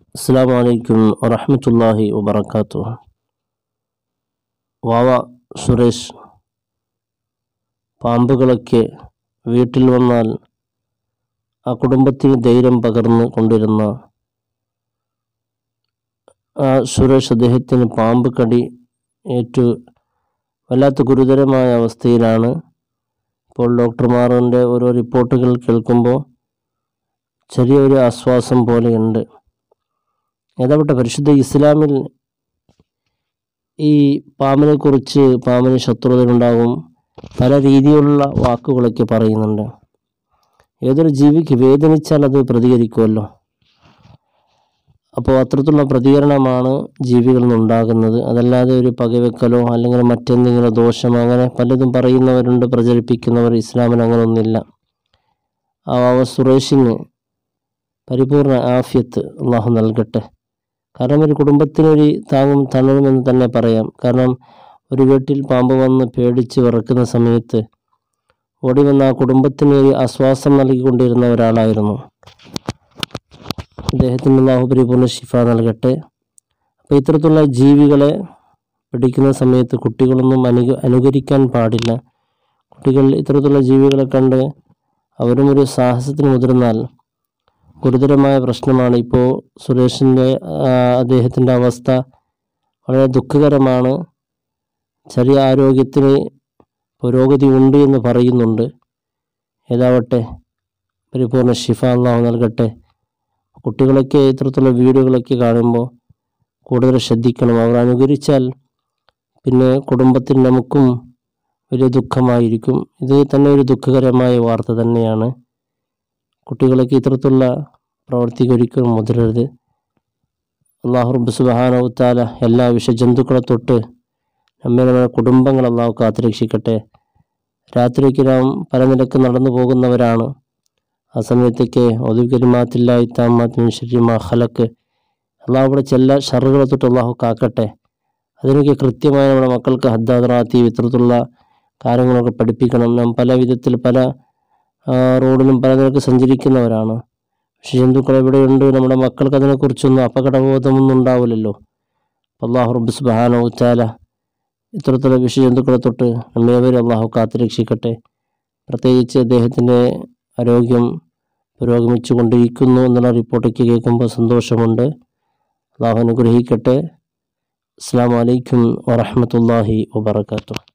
അസ്സാം വലൈക്കും വറഹമത്തല്ലാഹി വബർക്കാത്തു വാവ സുരേഷ് പാമ്പുകളൊക്കെ വീട്ടിൽ വന്നാൽ ആ കുടുംബത്തിന് ധൈര്യം പകർന്ന് കൊണ്ടിരുന്ന ആ സുരേഷ് അദ്ദേഹത്തിന് പാമ്പ് കടി ഏറ്റു വല്ലാത്ത ഗുരുതരമായ അവസ്ഥയിലാണ് ഇപ്പോൾ ഡോക്ടർമാറിൻ്റെ ഓരോ റിപ്പോർട്ടുകൾ കേൾക്കുമ്പോൾ ചെറിയൊരു ആശ്വാസം പോലെയുണ്ട് ഏതാവട്ടെ പരിശുദ്ധ ഇസ്ലാമിൽ ഈ പാമ്പിനെ കുറിച്ച് പാമ്പിന് ശത്രുതയുണ്ടാകും പല രീതിയിലുള്ള വാക്കുകളൊക്കെ പറയുന്നുണ്ട് ഏതൊരു ജീവിക്ക് വേദനിച്ചാൽ അത് പ്രതികരിക്കുമല്ലോ അപ്പോൾ അത്തരത്തിലുള്ള പ്രതികരണമാണ് ജീവികളിൽ നിന്നുണ്ടാകുന്നത് അതല്ലാതെ ഒരു പകവെക്കലോ അല്ലെങ്കിൽ മറ്റെന്തെങ്കിലും ദോഷം അങ്ങനെ പലതും പറയുന്നവരുണ്ട് പ്രചരിപ്പിക്കുന്നവർ ഇസ്ലാമിൽ അങ്ങനെ ഒന്നില്ല ആ വാവ സുറേഷിന് പരിപൂർണ ആഫ്യത്ത് അള്ളാഹു നൽകട്ടെ കാരണം ഒരു കുടുംബത്തിനൊരു താങ്ങും തണലുമെന്ന് തന്നെ പറയാം കാരണം ഒരു വീട്ടിൽ പാമ്പ് വന്ന് പേടിച്ച് വിറക്കുന്ന സമയത്ത് ഓടി വന്ന ആ കുടുംബത്തിന് ഒരു ആശ്വാസം നൽകിക്കൊണ്ടിരുന്ന ഒരാളായിരുന്നു അദ്ദേഹത്തിന് അള്ളാഹു പരിപൂർണ്ണ ശിഫ നൽകട്ടെ അപ്പോൾ ഇത്തരത്തിലുള്ള ജീവികളെ പിടിക്കുന്ന സമയത്ത് കുട്ടികളൊന്നും അനുക അനുകരിക്കാൻ പാടില്ല കുട്ടികൾ ഇത്തരത്തിലുള്ള ജീവികളെ കണ്ട് അവരും ഒരു സാഹസത്തിന് മുതിർന്നാൽ ഗുരുതരമായ പ്രശ്നമാണ് ഇപ്പോൾ സുരേഷിൻ്റെ അദ്ദേഹത്തിൻ്റെ അവസ്ഥ വളരെ ദുഃഖകരമാണ് ചെറിയ ആരോഗ്യത്തിന് പുരോഗതി ഉണ്ട് എന്ന് പറയുന്നുണ്ട് ഏതാവട്ടെ പരിപൂർണ്ണ ഷിഫ അള്ളാഹു നൽകട്ടെ കുട്ടികളൊക്കെ ഇത്തരത്തിലുള്ള വീഡിയോകളൊക്കെ കാണുമ്പോൾ കൂടുതൽ ശ്രദ്ധിക്കണം അവർ അനുകരിച്ചാൽ പിന്നെ കുടുംബത്തിന് നമുക്കും വലിയ ദുഃഖമായിരിക്കും ഇത് തന്നെ ഒരു ദുഃഖകരമായ വാർത്ത തന്നെയാണ് കുട്ടികളൊക്കെ ഇത്തരത്തിലുള്ള പ്രവർത്തിക്ക് ഒരിക്കലും മുതിരരുത് അള്ളാഹു റബ്ബ് സുബാനവുത്താല എല്ലാ വിഷജന്തുക്കളെ തൊട്ട് നമ്മെ നമ്മുടെ കുടുംബങ്ങൾ അള്ളാഹു കാത്തുരക്ഷിക്കട്ടെ രാത്രിക്ക് നാം പല നിലക്ക് നടന്നു പോകുന്നവരാണ് ആ സമയത്തൊക്കെ ഒതുകരിമാത്തില്ലായി താമാത്തിൻ ശരിമാ ഹലക്ക് അള്ളാഹുവിടെ ചെല്ല ഷറുകളെ തൊട്ട് അള്ളാഹു കാക്കട്ടെ അതിനൊക്കെ കൃത്യമായി നമ്മുടെ മക്കൾക്ക് ഹദ്ദാദറാത്തി ഇത്തരത്തിലുള്ള കാര്യങ്ങളൊക്കെ പഠിപ്പിക്കണം നാം പല വിധത്തിൽ പല റോഡിലും പല നിരക്ക് സഞ്ചരിക്കുന്നവരാണ് പക്ഷെ ജന്തുക്കൾ എവിടെയുണ്ട് നമ്മുടെ മക്കൾക്ക് അതിനെക്കുറിച്ചൊന്നും അപകടബോധമൊന്നും ഉണ്ടാവില്ലല്ലോ അള്ളാഹു റബ്ബ് സുബാനോ ചാല ഇത്തരത്തിലുള്ള വിഷജന്തുക്കളെ തൊട്ട് നമ്മേവരെ അള്ളാഹു കാത്തുരക്ഷിക്കട്ടെ പ്രത്യേകിച്ച് അദ്ദേഹത്തിൻ്റെ ആരോഗ്യം പുരോഗമിച്ചു കൊണ്ടിരിക്കുന്നു എന്നുള്ള റിപ്പോർട്ടൊക്കെ കേൾക്കുമ്പോൾ സന്തോഷമുണ്ട് അള്ളാഹു അനുഗ്രഹിക്കട്ടെ അസ്സാം വലൈക്കും വറഹമത്തല്ലാഹി വാബർക്കാത്തു